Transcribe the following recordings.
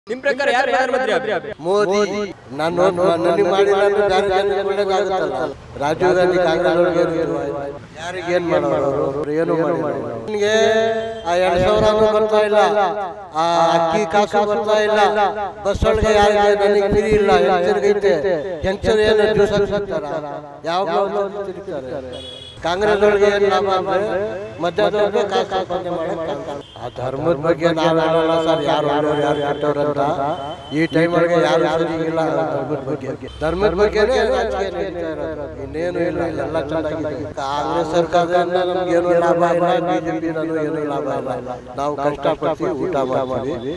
ನಿಮ್ ಪ್ರಕಾರ ಯಾರು ಪ್ರಧಾನಮಂತ್ರಿ ಆಗ್ಬೇಕು ಮೋದಿ ನಾನು ನನಗೆ ಮಾಡಿಲ್ಲ ಅಂದ್ರೆ ಬೇರೆ ಜನರಿಗೆ ಒಳ್ಳೇದಾಗುತ್ತಲ್ಲ ರಾಜೀವ್ ಗಾಂಧಿ ಕಾಂಗ್ರೆಸ್ ಒಳಗೆ ಯಾರಿಗೆ ಏನ್ ಮಾಡೋರು ಅವ್ರು ಏನು ಮಾಡಿಲ್ಲ ನನಗೆ ಆ ಎರಡ್ ಸಾವಿರ ಬರ್ತಾ ಇಲ್ಲ ಆ ಅಕ್ಕಿ ಕಾಸು ಬರ್ತಾ ಇಲ್ಲ ಬಸ್ ಒಳಗೆ ಯಾರಿಗೆ ನನಗೆ ಫ್ರೀ ಇಲ್ಲ ಹೆಂಗಸರಿಗೈತೆ ಹೆಂಗಸರು ಏನು ಜ್ಯೂಸ್ ಹಾಕ್ತಾರ ಯಾವಾಗ ತಿರುಗ್ತಾರೆ ಕಾಂಗ್ರೆಸ್ ಒಳಗೆ ಏನ್ ಲಾಭ ಅಂದ್ರೆ ಮಧ್ಯದವ್ರಿಗೆ ಕಾಸು ಸಂಪಾದನೆ ಮಾಡಕ್ ಆ ಧರ್ಮದ ಬಗ್ಗೆ ನಾವು ಹೇಳಲ್ಲ ಸರ್ ಯಾರು ಒಳ್ಳೆಯವ್ರು ಯಾರು ಕೆಟ್ಟವ್ರು ಅಂತ ಈ ಟೈಮ್ ಒಳಗೆ ಯಾರು ಸರಿಗಿಲ್ಲ ಧರ್ಮದ ಬಗ್ಗೆ ಧರ್ಮದ ಬಗ್ಗೆನೇ ರಾಜಕೀಯ ನಡೀತಾ ಇರೋದು. ಇನ್ನೇನು ಇಲ್ಲ ಎಲ್ಲ ಚೆನ್ನಾಗಿದೆ ಕಾಂಗ್ರೆಸ್ ಸರ್ಕಾರದಿಂದ ನಮ್ಗೇನು ಲಾಭ ಇಲ್ಲ ಬಿಜೆಪಿ ಏನು ಲಾಭ ಇಲ್ಲ ನಾವು ಕಷ್ಟಪಟ್ಟು ಊಟ ಮಾಡ್ತೀವಿ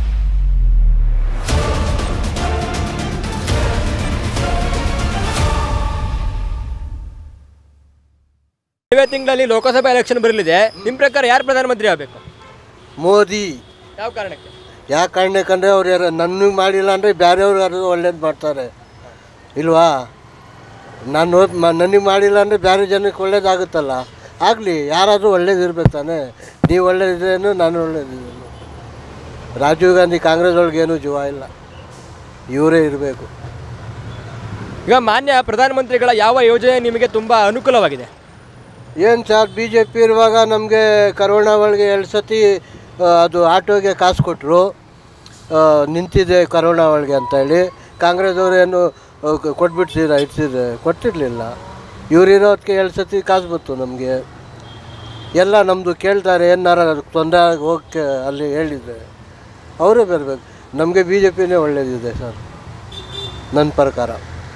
ಇದೇ ತಿಂಗಳಲ್ಲಿ ಲೋಕಸಭಾ ಎಲೆಕ್ಷನ್ ಬರಲಿದೆ ನಿಮ್ ಪ್ರಕಾರ ಯಾರು ಪ್ರಧಾನಮಂತ್ರಿ ಆಗ್ಬೇಕು ಮೋದಿ ಯಾವ ಕಾರಣಕ್ಕೆ ಯಾಕೆ ಕಾರಣಕ್ಕಂದ್ರೆ ಅವ್ರು ಯಾರು ನನಗೆ ಮಾಡಿಲ್ಲ ಅಂದರೆ ಬೇರೆಯವ್ರು ಯಾರು ಒಳ್ಳೇದು ಮಾಡ್ತಾರೆ ಇಲ್ವಾ ನಾನು ನನಗೆ ಮಾಡಿಲ್ಲ ಅಂದರೆ ಬೇರೆ ಜನಕ್ಕೆ ಒಳ್ಳೇದಾಗುತ್ತಲ್ಲ ಆಗಲಿ ಯಾರಾದರೂ ಒಳ್ಳೇದಿರ್ಬೇಕು ತಾನೆ ನೀವು ಒಳ್ಳೇದಿದ್ರೇನು ನಾನು ಒಳ್ಳೇದಿದ್ದೇನು ರಾಜೀವ್ ಗಾಂಧಿ ಕಾಂಗ್ರೆಸ್ ಒಳಗೇನು ಜೀವ ಇಲ್ಲ ಇವರೇ ಇರಬೇಕು ಈಗ ಮಾನ್ಯ ಪ್ರಧಾನಮಂತ್ರಿಗಳ ಯಾವ ಯೋಜನೆ ನಿಮಗೆ ತುಂಬಾ ಅನುಕೂಲವಾಗಿದೆ ಏನು ಸರ್ ಬಿ ಜೆ ಪಿ ಇರುವಾಗ ನಮಗೆ ಕರೋನಾ ಒಳಗೆ ಎರಡು ಸತಿ ಆ, ಅದು ಆಟೋಗೆ ಕಾಸು ಕೊಟ್ಟರು ನಿಂತಿದೆ ಕರೋನಾ ಒಳಗೆ ಅಂತೇಳಿ ಕಾಂಗ್ರೆಸ್ದವ್ರು ಏನು ಆ, ಕ- ಕೊಟ್ಬಿಡ್ತಿದ್ರ ಇಡ್ತಿದ್ರೆ ಕೊಟ್ಟಿರಲಿಲ್ಲ ಇವ್ರು ಇರೋದಕ್ಕೆ ಎರಡು ಸತಿ ಕಾಸು ಬಂತು ನಮಗೆ ಎಲ್ಲ ನಮ್ಮದು ಕೇಳ್ತಾರೆ ಏನಾರ ತೊಂದರೆ ಆಗಿ ಹೋಗಕ್ಕೆ ಅಲ್ಲಿ ಹೇಳಿದರೆ ಅವರೇ ಬರಬೇಕು ನಮಗೆ ಬಿ ಜೆ ಪಿನೇ ಒಳ್ಳೇದಿದೆ ಸರ್ ನನ್ನ ಪ್ರಕಾರ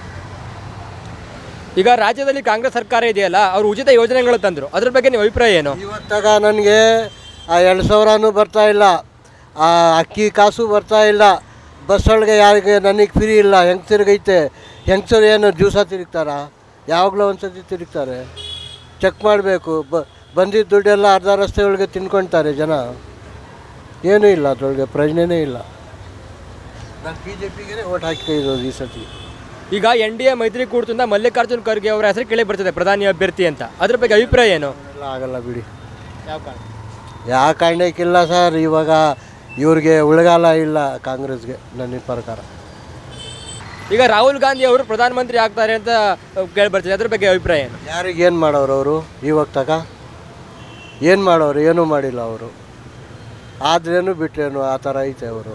ಈಗ ರಾಜ್ಯದಲ್ಲಿ ಕಾಂಗ್ರೆಸ್ ಸರ್ಕಾರ ಇದೆಯಲ್ಲ ಅವರು ಉಚಿತ ಯೋಜನೆಗಳು ತಂದ್ರು ಅದ್ರ ಬಗ್ಗೆ ನಿಮ್ಮ ಅಭಿಪ್ರಾಯ ಏನು ಇವತ್ತಾಗ ನನಗೆ ಆ ಎರಡು ಸಾವಿರನೂ ಬರ್ತಾ ಇಲ್ಲ ಆ ಅಕ್ಕಿ ಕಾಸು ಬರ್ತಾ ಇಲ್ಲ ಬಸ್ ಒಳಗೆ ಯಾರಿಗೆ ನನಗೆ ಫ್ರೀ ಇಲ್ಲ ಹೆಂಗೆ ತಿರುಗೈತೆ ಹೆಂಗಸರು ಏನು ದಿವಸ ತಿರುಗ್ತಾರ ಯಾವಾಗಲೂ ಒಂದು ಸತಿ ತಿರುಗ್ತಾರೆ ಚೆಕ್ ಮಾಡಬೇಕು ಬ ಬಂದಿದ್ದ ದುಡ್ಡೆಲ್ಲ ಅರ್ಧ ರಸ್ತೆ ಒಳಗೆ ತಿನ್ಕೊಳ್ತಾರೆ ಜನ ಏನೂ ಇಲ್ಲ ಅದ್ರೊಳಗೆ ಪ್ರಶ್ನೆನೇ ಇಲ್ಲ ನಾನು ಬಿ ಜೆ ಪಿಗೆ ಓಟ್ ಹಾಕಿರೋದು ಈ ಸತಿ ಈಗ ಎನ್ ಡಿ ಎ ಮೈತ್ರಿಕೂಟದಿಂದ ಮಲ್ಲಿಕಾರ್ಜುನ್ ಖರ್ಗೆ ಅವರ ಹೆಸರು ಕೇಳಿ ಬರ್ತದೆ ಪ್ರಧಾನಿ ಅಭ್ಯರ್ಥಿ ಅಂತ ಅದ್ರ ಬಗ್ಗೆ ಅಭಿಪ್ರಾಯ ಏನು ಎಲ್ಲ ಆಗಲ್ಲ ಬಿಡಿ ಯಾವ ಕಾರಣ ಯಾವ ಕಾರಣಕ್ಕಿಲ್ಲ ಸರ್ ಇವಾಗ ಇವ್ರಿಗೆ ಉಳಗಾಲ ಇಲ್ಲ ಕಾಂಗ್ರೆಸ್ಗೆ ನನ್ನ ಪ್ರಕಾರ ಈಗ ರಾಹುಲ್ ಗಾಂಧಿ ಅವರು ಪ್ರಧಾನಮಂತ್ರಿ ಆಗ್ತಾರೆ ಅಂತ ಕೇಳಿ ಬರ್ತದೆ ಅದ್ರ ಬಗ್ಗೆ ಅಭಿಪ್ರಾಯ ಏನು ಯಾರಿಗೆ ಏನು ಮಾಡೋರು ಅವರು ಇವಾಗ ತಕ ಏನು ಮಾಡೋರು ಏನೂ ಮಾಡಿಲ್ಲ ಅವರು ಆದ್ರೇನು ಬಿಟ್ರೇನು ಆ ಥರ ಐತೆ ಅವರು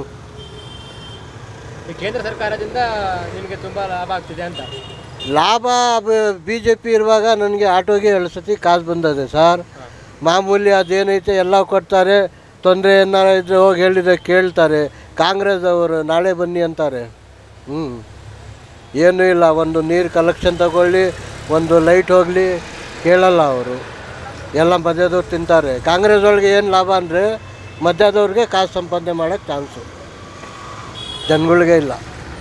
ಈ ಕೇಂದ್ರ ಸರ್ಕಾರದಿಂದ ನಿಮಗೆ ತುಂಬಾ ಲಾಭ ಆಗ್ತಿದೆ ಅಂತ ಲಾಭ ಬಿ ಜೆ ಪಿ ಇರುವಾಗ ನನಗೆ ಆಟೋಗೆ ಎರಡು ಸತಿ ಕಾಸು ಬಂದದೆ ಸರ್ ಮಾಮೂಲಿ ಅದೇನೈತೆ ಎಲ್ಲ ಕೊಡ್ತಾರೆ ತೊಂದರೆ ಏನಾರ ಇದ್ರೆ ಹೋಗಿ ಹೇಳಿದ್ರೆ ಕೇಳ್ತಾರೆ ಕಾಂಗ್ರೆಸ್ ಅವರು ನಾಳೆ ಬನ್ನಿ ಅಂತಾರೆ ಹ್ಞೂ ಏನೂ ಇಲ್ಲ ಒಂದು ನೀರು ಕಲೆಕ್ಷನ್ ತಗೊಳ್ಳಿ ಒಂದು ಲೈಟ್ ಹೋಗಲಿ ಕೇಳಲ್ಲ ಅವರು ಎಲ್ಲ ಮಧ್ಯದವ್ರು ತಿಂತಾರೆ ಕಾಂಗ್ರೆಸ್ ಒಳಗೆ ಏನು ಲಾಭ ಅಂದರೆ ಮಧ್ಯದವ್ರಿಗೆ ಕಾಸು ಸಂಪಾದನೆ ಮಾಡೋಕ್ಕೆ ಚಾನ್ಸು ಜನಗಳಿಗೆ ಇಲ್ಲ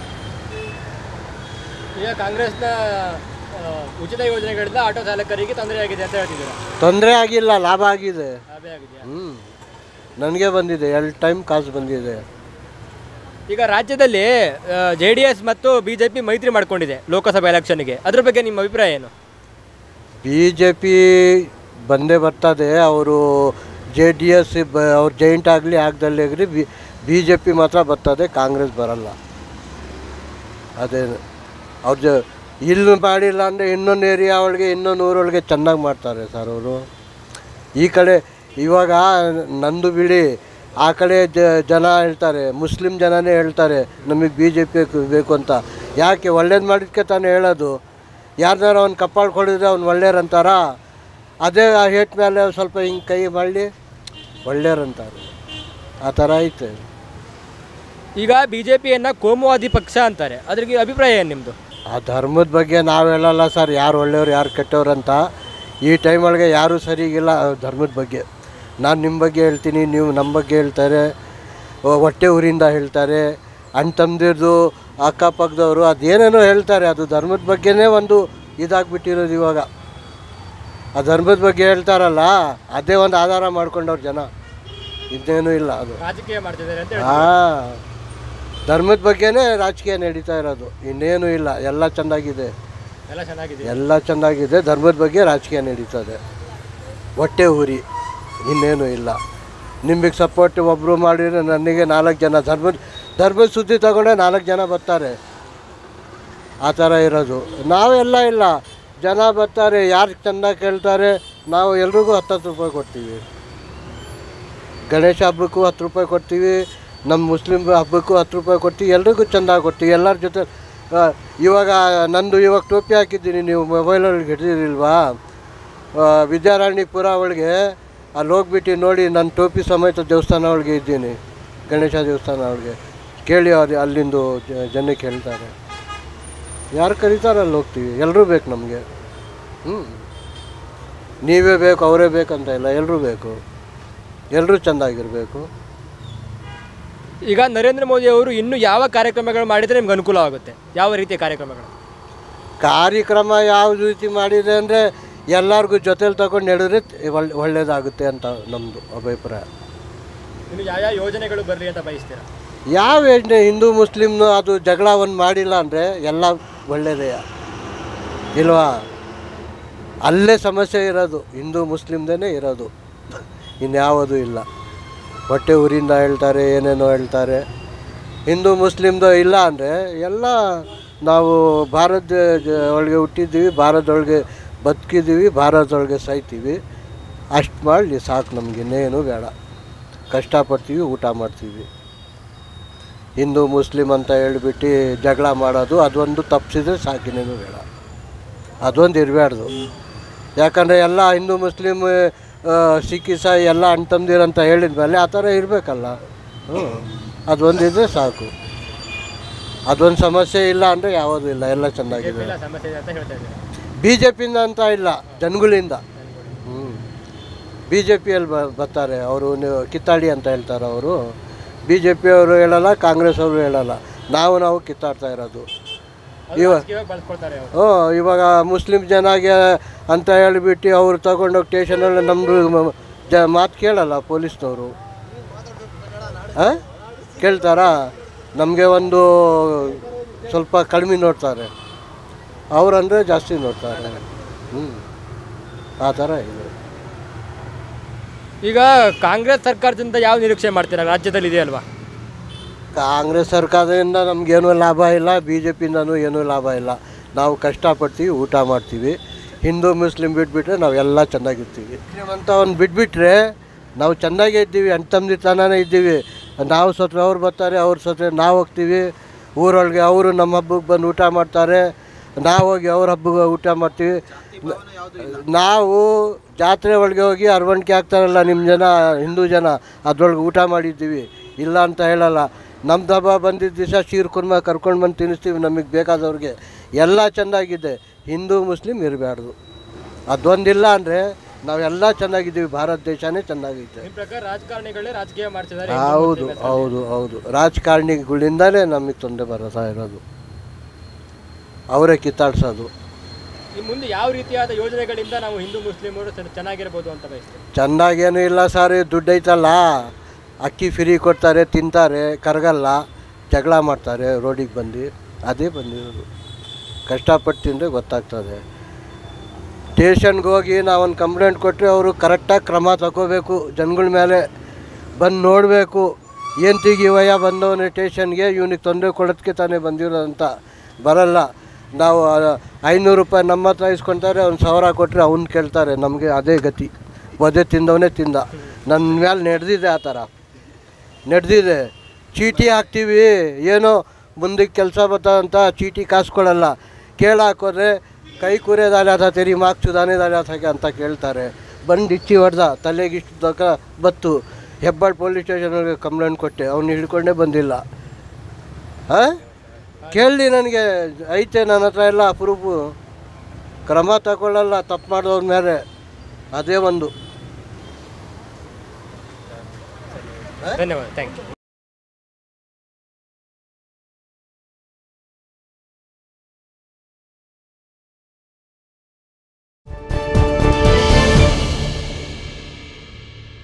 ಈಗ ಕಾಂಗ್ರೆಸ್ನ ಆ, ಉಚಿತ ಯೋಜನೆಗಳಿಂದ ಆಟೋ ಚಾಲಕರಿಗೆ ತೊಂದರೆ ಆಗಿದೆ ಅಂತ ಹೇಳ್ತಿದ್ದೀರಾ ತೊಂದರೆ ಆಗಿಲ್ಲ ಲಾಭ ಆಗಿದೆ ಲಾಭ ಆಗಿದೆಯಾ ಹ್ಞೂ ನನಗೆ ಬಂದಿದೆ ಎರಡು ಟೈಮ್ ಕಾಸು ಬಂದಿದೆ ಈಗ ರಾಜ್ಯದಲ್ಲಿ ಜೆ ಡಿ ಎಸ್ ಮತ್ತು ಬಿಜೆಪಿ ಮೈತ್ರಿ ಮಾಡ್ಕೊಂಡಿದೆ ಲೋಕಸಭಾ ಎಲೆಕ್ಷನ್ಗೆ ಅದ್ರ ಬಗ್ಗೆ ನಿಮ್ಮ ಅಭಿಪ್ರಾಯ ಏನು ಬಿ ಜೆ ಪಿ ಬಂದೇ ಬರ್ತದೆ ಅವರು ಜೆ ಡಿ ಎಸ್ ಬ ಅವ್ರು ಜೈಂಟ್ ಆಗಲಿ ಆಗದಲ್ಲಿ ಆಗಲಿ ಬಿ ಬಿ ಜೆ ಪಿ ಮಾತ್ರ ಬರ್ತದೆ ಕಾಂಗ್ರೆಸ್ ಬರಲ್ಲ ಅದೇನು ಅವ್ರು ಜ ಇಲ್ಲಿ ಮಾಡಿಲ್ಲ ಅಂದರೆ ಇನ್ನೊಂದು ಏರಿಯಾ ಒಳಗೆ ಇನ್ನೊಂದು ಊರೊಳಗೆ ಚೆನ್ನಾಗಿ ಮಾಡ್ತಾರೆ ಸರ್ ಅವರು ಈ ಕಡೆ ಇವಾಗ ನಂದು ಬಿಡಿ ಆ ಕಡೆ ಜ ಜನ ಹೇಳ್ತಾರೆ ಮುಸ್ಲಿಂ ಜನನೇ ಹೇಳ್ತಾರೆ ನಮಗೆ ಬಿ ಜೆ ಪಿ ಬೇಕು ಅಂತ ಯಾಕೆ ಒಳ್ಳೇದು ಮಾಡಿದ್ಕೆ ತಾನೇ ಹೇಳೋದು ಯಾರನ್ನಾರ ಅವ್ನು ಕಪ್ಪಾಳು ಕೊಡಿದ್ರೆ ಅವ್ನು ಒಳ್ಳೆಯರಂತಾರ ಅದೇ ಆ ಹೇಟ್ ಮೇಲೆ ಸ್ವಲ್ಪ ಹಿಂಗೆ ಕೈ ಮಾಡಿ ಒಳ್ಳೆಯರಂತಾರೆ ಆ ಥರ ಐತೆ ಈಗ ಬಿಜೆಪಿಯನ್ನ ಕೋಮುವಾದಿ ಪಕ್ಷ ಅಂತಾರೆ ಅದ್ರಿಗೆ ಅಭಿಪ್ರಾಯ ಏನು ನಿಮ್ಮದು ಆ ಧರ್ಮದ ಬಗ್ಗೆ ನಾವು ಹೇಳಲ್ಲ ಸರ್ ಯಾರು ಒಳ್ಳೆಯವ್ರು ಯಾರು ಕೆಟ್ಟವ್ರು ಅಂತ ಈ ಟೈಮ್ ಒಳಗೆ ಯಾರೂ ಸರಿಗಿಲ್ಲ ಆ ಧರ್ಮದ ಬಗ್ಗೆ ನಾನು ನಿಮ್ಮ ಬಗ್ಗೆ ಹೇಳ್ತೀನಿ ನೀವು ನಮ್ಮ ಬಗ್ಗೆ ಹೇಳ್ತಾರೆ ಒ- ಹೊಟ್ಟೆ ಊರಿಂದ ಹೇಳ್ತಾರೆ ಅಣ್ಣ ತಮ್ಮದಿರ್ದು ಅಕ್ಕಪಕ್ಕದವರು ಅದೇನೇನೋ ಹೇಳ್ತಾರೆ ಅದು ಧರ್ಮದ ಬಗ್ಗೆನೇ ಒಂದು ಇದಾಗ್ಬಿಟ್ಟಿರೋದು ಇವಾಗ ಆ ಧರ್ಮದ ಬಗ್ಗೆ ಹೇಳ್ತಾರಲ್ಲ ಅದೇ ಒಂದು ಆಧಾರ ಮಾಡ್ಕೊಂಡವ್ರು ಜನ ಇನ್ನೇನು ಇಲ್ಲ ಅದು ರಾಜಕೀಯ ಮಾಡ್ತಿದ್ದಾರೆ ಅಂತ ಹಾಂ ಧರ್ಮದ ಬಗ್ಗೆನೇ ರಾಜಕೀಯ ನಡೀತಾ ಇರೋದು ಇನ್ನೇನು ಇಲ್ಲ ಎಲ್ಲ ಚೆನ್ನಾಗಿದೆ ಎಲ್ಲ ಚೆನ್ನಾಗಿದೆ ಎಲ್ಲ ಚೆನ್ನಾಗಿದೆ ಧರ್ಮದ ಬಗ್ಗೆ ರಾಜಕೀಯ ನಡೀತದೆ ಹೊಟ್ಟೆ ಊರಿ ಇನ್ನೇನು ಇಲ್ಲ ನಿಮಗೆ ಸಪೋರ್ಟ್ ಒಬ್ಬರು ಮಾಡಿದರೆ ನನಗೆ ನಾಲ್ಕು ಜನ ಧರ್ಮದ ಧರ್ಮದ ಸುದ್ದಿ ತಗೊಂಡೆ ನಾಲ್ಕು ಜನ ಬರ್ತಾರೆ ಆ ಥರ ಇರೋದು ನಾವೆಲ್ಲ ಇಲ್ಲ ಜನ ಬರ್ತಾರೆ ಯಾರು ಚೆಂದ ಕೇಳ್ತಾರೆ ನಾವು ಎಲ್ರಿಗೂ ಹತ್ತತ್ತು ರೂಪಾಯಿ ಕೊಡ್ತೀವಿ ಗಣೇಶ ಹಬ್ಬಕ್ಕೂ ಹತ್ತು ರೂಪಾಯಿ ಕೊಡ್ತೀವಿ ನಮ್ಮ ಮುಸ್ಲಿಂ ಹಬ್ಬಕ್ಕೂ ಹತ್ತು ರೂಪಾಯಿ ಕೊಡ್ತೀವಿ ಎಲ್ರಿಗೂ ಚೆಂದ ಕೊಡ್ತೀವಿ ಎಲ್ಲರ ಜೊತೆ ಆ, ಇವಾಗ ನಂದು ಇವಾಗ ಟೋಪಿ ಹಾಕಿದ್ದೀನಿ ನೀವು ಮೊಬೈಲೊಳಗೆ ಹಿಡಿದಿರಿಲ್ವಾ ವಿದ್ಯಾರಾಣಿಪುರ ಒಳಗೆ ಅಲ್ಲಿ ಹೋಗ್ಬಿಟ್ಟು ನೋಡಿ ನನ್ನ ಟೋಪಿ ಸಮೇತ ದೇವಸ್ಥಾನ ಒಳಗೆ ಇದ್ದೀನಿ ಗಣೇಶ ದೇವಸ್ಥಾನ ಒಳಗೆ ಕೇಳಿ ಅವ್ರು ಅಲ್ಲಿಂದು ಜ- ಜನಕ್ಕೆ ಹೇಳ್ತಾರೆ ಯಾರು ಕರೀತಾರೆ ಅಲ್ಲಿ ಹೋಗ್ತೀವಿ ಎಲ್ಲರೂ ಬೇಕು ನಮಗೆ ಹ್ಞೂ ನೀವೇ ಬೇಕು ಅವರೇ ಬೇಕಂತ ಇಲ್ಲ ಎಲ್ಲರೂ ಬೇಕು ಎಲ್ಲರೂ ಚೆಂದಾಗಿರಬೇಕು ಈಗ ನರೇಂದ್ರ ಮೋದಿ ಅವರು ಇನ್ನೂ ಯಾವ ಕಾರ್ಯಕ್ರಮಗಳು ಮಾಡಿದರೆ ನಿಮ್ಗೆ ಅನುಕೂಲ ಆಗುತ್ತೆ ಯಾವ ರೀತಿಯ ಕಾರ್ಯಕ್ರಮಗಳು ಕಾರ್ಯಕ್ರಮ ಯಾವ ರೀತಿ ಮಾಡಿದೆ ಅಂದರೆ ಎಲ್ಲರಿಗೂ ಜೊತೆಲಿ ತಗೊಂಡು ನಡೆದ್ರೆ ಒಳ್ಳೆ ಒಳ್ಳೆಯದಾಗುತ್ತೆ ಅಂತ ನಮ್ಮದು ಅಭಿಪ್ರಾಯ ಇನ್ನು ಯಾವ ಯಾವ ಯೋಜನೆಗಳು ಬರಲಿ ಅಂತ ಬಯಸ್ತೀರಾ ಯಾವ ಯೋಜನೆ ಹಿಂದೂ ಮುಸ್ಲಿಮ್ನು ಅದು ಜಗಳ ಒಂದು ಮಾಡಿಲ್ಲ ಅಂದರೆ ಎಲ್ಲ ಒಳ್ಳೆಯದೇ ಇಲ್ವಾ ಅಲ್ಲೇ ಸಮಸ್ಯೆ ಇರೋದು ಹಿಂದೂ ಮುಸ್ಲಿಮ್ದೇ ಇರೋದು ಇನ್ಯಾವುದೂ ಇಲ್ಲ ಹೊಟ್ಟೆ ಊರಿಂದ ಹೇಳ್ತಾರೆ ಏನೇನೋ ಹೇಳ್ತಾರೆ ಹಿಂದೂ ಮುಸ್ಲಿಮ್ದು ಇಲ್ಲ ಅಂದರೆ ಎಲ್ಲ ನಾವು ಭಾರತ ಜ- ಒಳಗೆ ಹುಟ್ಟಿದ್ದೀವಿ ಭಾರತದೊಳಗೆ ಬದುಕಿದ್ದೀವಿ ಭಾರತದೊಳಗೆ ಸಾಯ್ತೀವಿ ಅಷ್ಟು ಮಾಡಲಿ ಸಾಕು ನಮ್ಗೆ ಇನ್ನೇನು ಬೇಡ ಕಷ್ಟಪಡ್ತೀವಿ ಊಟ ಮಾಡ್ತೀವಿ ಹಿಂದೂ ಮುಸ್ಲಿಂ ಅಂತ ಹೇಳ್ಬಿಟ್ಟು ಜಗಳ ಮಾಡೋದು ಅದೊಂದು ತಪ್ಪಿಸಿದ್ರೆ ಸಾಕಿನೇನು ಬೇಡ ಅದೊಂದು ಇರಬಾರ್ದು ಯಾಕಂದರೆ ಎಲ್ಲ ಹಿಂದೂ ಮುಸ್ಲಿಂ ಆ, ಸಿಖ್ ಇಸಾಯಿ ಎಲ್ಲ ಅಣ್ಣ ತಮ್ಮದಿರು ಅಂತ ಹೇಳಿದ ಮೇಲೆ ಆ ಥರ ಇರಬೇಕಲ್ಲ ಹ್ಞೂ ಅದೊಂದಿದ್ರೆ ಸಾಕು ಅದೊಂದು ಸಮಸ್ಯೆ ಇಲ್ಲ ಅಂದರೆ ಯಾವುದೂ ಇಲ್ಲ ಎಲ್ಲ ಚೆನ್ನಾಗಿದೆ ಇಲ್ಲ ಸಮಸ್ಯೆ ಇದೆ ಅಂತ ಹೇಳ್ತಾ ಇದ್ದೀರಾ ಬಿ ಜೆ ಪಿಯಿಂದ ಅಂತ ಇಲ್ಲ ಜನಗಳಿಂದ ಹ್ಞೂ ಬಿ ಜೆ ಪಿಯಲ್ಲಿ ಬ ಬರ್ತಾರೆ ಅವರು ನೀವು ಕಿತ್ತಾಡಿ ಅಂತ ಹೇಳ್ತಾರೆ ಅವರು ಬಿ ಜೆ ಪಿಯವರು ಹೇಳಲ್ಲ ಕಾಂಗ್ರೆಸ್ ಅವರು ಹೇಳಲ್ಲ ನಾವು ನಾವು ಕಿತ್ತಾಡ್ತಾ ಇರೋದು ಇವ ಇವಾಗ ಬಳಸ್ಕೊಳ್ತಾರೆ ಅವರು ಹ್ಞೂ ಇವಾಗ ಮುಸ್ಲಿಂ ಜನಾಗೆ ಅಂತ ಹೇಳಿಬಿಟ್ಟು ಅವ್ರು ತಗೊಂಡೋಗಿ ಸ್ಟೇಷನಲ್ಲಿ ನಮ್ಮದು ಜ ಮಾತು ಕೇಳಲ್ಲ ಪೊಲೀಸ್ನವರು ಹಾಂ ಕೇಳ್ತಾರಾ ನಮಗೆ ಒಂದು ಸ್ವಲ್ಪ ಕಡಿಮೆ ನೋಡ್ತಾರೆ ಅವರಂದರೆ ಜಾಸ್ತಿ ನೋಡ್ತಾರೆ ಹ್ಞೂ ಆ ಥರ ಇದೆ ಈಗ ಕಾಂಗ್ರೆಸ್ ಸರ್ಕಾರದಿಂದ ಯಾವ ನಿರೀಕ್ಷೆ ಮಾಡ್ತೀರಾ ರಾಜ್ಯದಲ್ಲಿ ಇದೆ ಅಲ್ವಾ ಕಾಂಗ್ರೆಸ್ ಸರ್ಕಾರದಿಂದ ನಮಗೇನೂ ಲಾಭ ಇಲ್ಲ ಬಿ ಜೆ ಪಿಯಿಂದನೂ ಏನೂ ಲಾಭ ಇಲ್ಲ ನಾವು ಕಷ್ಟಪಡ್ತೀವಿ ಊಟ ಮಾಡ್ತೀವಿ ಹಿಂದೂ ಮುಸ್ಲಿಂ ಬಿಟ್ಬಿಟ್ರೆ ನಾವೆಲ್ಲ ಚೆನ್ನಾಗಿರ್ತೀವಿ ಅಂತ ಅವ್ನು ಬಿಟ್ಬಿಟ್ರೆ ನಾವು ಚೆನ್ನಾಗೇ ಇದ್ದೀವಿ ಅಣ್ಣ ತಮ್ಮದಿತನನೇ ಇದ್ದೀವಿ ನಾವು ಸತ್ರೆ ಅವ್ರು ಬರ್ತಾರೆ ಅವ್ರು ಸತ್ರೆ ನಾವು ಹೋಗ್ತೀವಿ ಊರೊಳಗೆ ಅವರು ನಮ್ಮ ಹಬ್ಬಕ್ಕೆ ಬಂದು ಊಟ ಮಾಡ್ತಾರೆ ನಾವು ಹೋಗಿ ಅವ್ರ ಹಬ್ಬಕ್ಕೆ ಊಟ ಮಾಡ್ತೀವಿ ನಾವು ಜಾತ್ರೆ ಒಳಗೆ ಹೋಗಿ ಅರವಣಿಕೆ ಆಗ್ತಾರಲ್ಲ ನಿಮ್ಮ ಜನ ಹಿಂದೂ ಜನ ಅದ್ರೊಳಗೆ ಊಟ ಮಾಡಿದ್ದೀವಿ ಇಲ್ಲ ಅಂತ ಹೇಳಲ್ಲ ನಮ್ಮ ದಬ್ಬ ಬಂದಿದ್ದ ದಿವಸ ಶೀರ್ ಕುರ್ಮ ಕರ್ಕೊಂಡು ಬಂದು ತಿನ್ನಿಸ್ತೀವಿ ನಮಗೆ ಬೇಕಾದವ್ರಿಗೆ ಎಲ್ಲ ಚೆಂದಾಗಿದೆ ಹಿಂದೂ ಮುಸ್ಲಿಂ ಇರಬಾರ್ದು ಅದೊಂದಿಲ್ಲ ಅಂದರೆ ನಾವೆಲ್ಲ ಚೆನ್ನಾಗಿದ್ದೀವಿ ಭಾರತ ದೇಶನೇ ಚೆನ್ನಾಗೈತೆ ನಿಮ್ಮ ಪ್ರಕಾರ ರಾಜಕಾರಣಿಗಳೇ ರಾಜಕೀಯ ಮಾಡ್ತಿದ್ದಾರೆ ಹೌದು ಹೌದು ಹೌದು ರಾಜಕಾರಣಿಗಳಿಂದಲೇ ನಮಗೆ ತೊಂದರೆ ಬರ್ತಾ ಇರೋದು ಅವರೇ ಕಿತ್ತಾಡ್ಸೋದು ಇನ್ನು ಮುಂದೆ ಯಾವ ರೀತಿಯಾದ ಯೋಜನೆಗಳಿಂದ ನಾವು ಹಿಂದೂ ಮುಸ್ಲಿಮರು ಚೆನ್ನ- ಚೆನ್ನಾಗಿರ್ಬೋದು ಅಂತ ಬಯಸ್ತೀವಿ ಚೆಂದಾಗೇನು ಇಲ್ಲ ಸರ್ ದುಡ್ಡು ಐತಲ್ಲ ಅಕ್ಕಿ ಫ್ರೀ ಕೊಡ್ತಾರೆ ತಿಂತಾರೆ ಕರಗಲ್ಲ ಜಗಳ ಮಾಡ್ತಾರೆ ರೋಡಿಗೆ ಬಂದು ಅದೇ ಬಂದಿರೋದು ಕಷ್ಟಪಟ್ಟು ತಿಂದರೆ ಗೊತ್ತಾಗ್ತದೆ ಸ್ಟೇಷನ್ಗೆ ಹೋಗಿ ನಾವೊಂದು ಕಂಪ್ಲೇಂಟ್ ಕೊಟ್ಟರೆ ಅವರು ಕರೆಕ್ಟಾಗಿ ಕ್ರಮ ತಗೋಬೇಕು ಜನಗಳ ಮೇಲೆ ಬಂದು ನೋಡಬೇಕು ಏನು ತೆಗಿವಯ್ಯ ಬಂದವನೇ ಸ್ಟೇಷನ್ಗೆ ಇವನಿಗೆ ತೊಂದರೆ ಕೊಡೋದಕ್ಕೆ ತಾನೇ ಬಂದಿರೋದು ಅಂತ ಬರಲ್ಲ ನಾವು ಐನೂರು ರೂಪಾಯಿ ನಮ್ಮ ಹತ್ರ ಇಸ್ಕೊತಾರೆ ಅವ್ನು ಸಾವಿರ ಕೊಟ್ಟರೆ ಅವ್ನು ಕೇಳ್ತಾರೆ ನಮಗೆ ಅದೇ ಗತಿ ಒದೆ ತಿಂದವನೇ ತಿಂದ ನನ್ನ ಮೇಲೆ ನಡೆದಿದೆ ಆ ಥರ ನಡೆದಿದೆ ಚೀಟಿ ಹಾಕ್ತೀವಿ ಏನೋ ಮುಂದಕ್ಕೆ ಕೆಲಸ ಅಂತ ಚೀಟಿ ಕಾಸು ಕೊಡಲ್ಲ ಕೇಳಾಕೋದ್ರೆ ಕೈ ಕುರಿಯೋದಾಲೆ ಅಥ ತೆರಿ ಮಾರ್ಕ್ಸು ದಾನೆ ದಾಲೆ ಅಥಕ್ಕೆ ಅಂತ ಕೇಳ್ತಾರೆ ಬಂದು ಇಚ್ಚಿ ಹೊಡೆದ ತಲೆಗೆ ಇಷ್ಟು ತಕ ಬತ್ತು ಹೆಬ್ಬಾಳ್ ಪೊಲೀಸ್ ಸ್ಟೇಷನ್ಗೆ ಕಂಪ್ಲೇಂಟ್ ಕೊಟ್ಟೆ ಅವ್ನು ಹಿಡ್ಕೊಂಡೇ ಬಂದಿಲ್ಲ ಹಾಂ ಕೇಳಿ ನನಗೆ ಐತೆ ನನ್ನ ಹತ್ರ ಎಲ್ಲ ಅಪರೂಪು ಕ್ರಮ ತಗೊಳ್ಳಲ್ಲ ತಪ್ಪು ಮಾಡಿದವ್ರ ಮೇಲೆ ಅದೇ ಒಂದು ಧನ್ಯವಾದ ಥ್ಯಾಂಕ್ ಯು